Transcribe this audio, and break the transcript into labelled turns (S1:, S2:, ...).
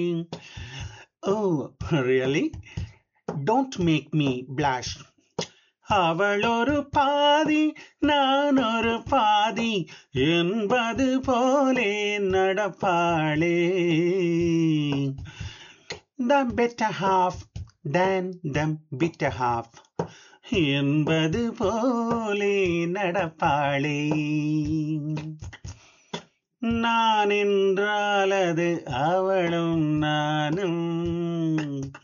S1: Oh, really? Don't make me blush. அவள் ஒரு பாதி நான் ஒரு பாதி என்பது போலே நடப்பாளே the better half than the bitter half என்பது போலே நடப்பாளே நான் என்றால் அது அவளும் நானும்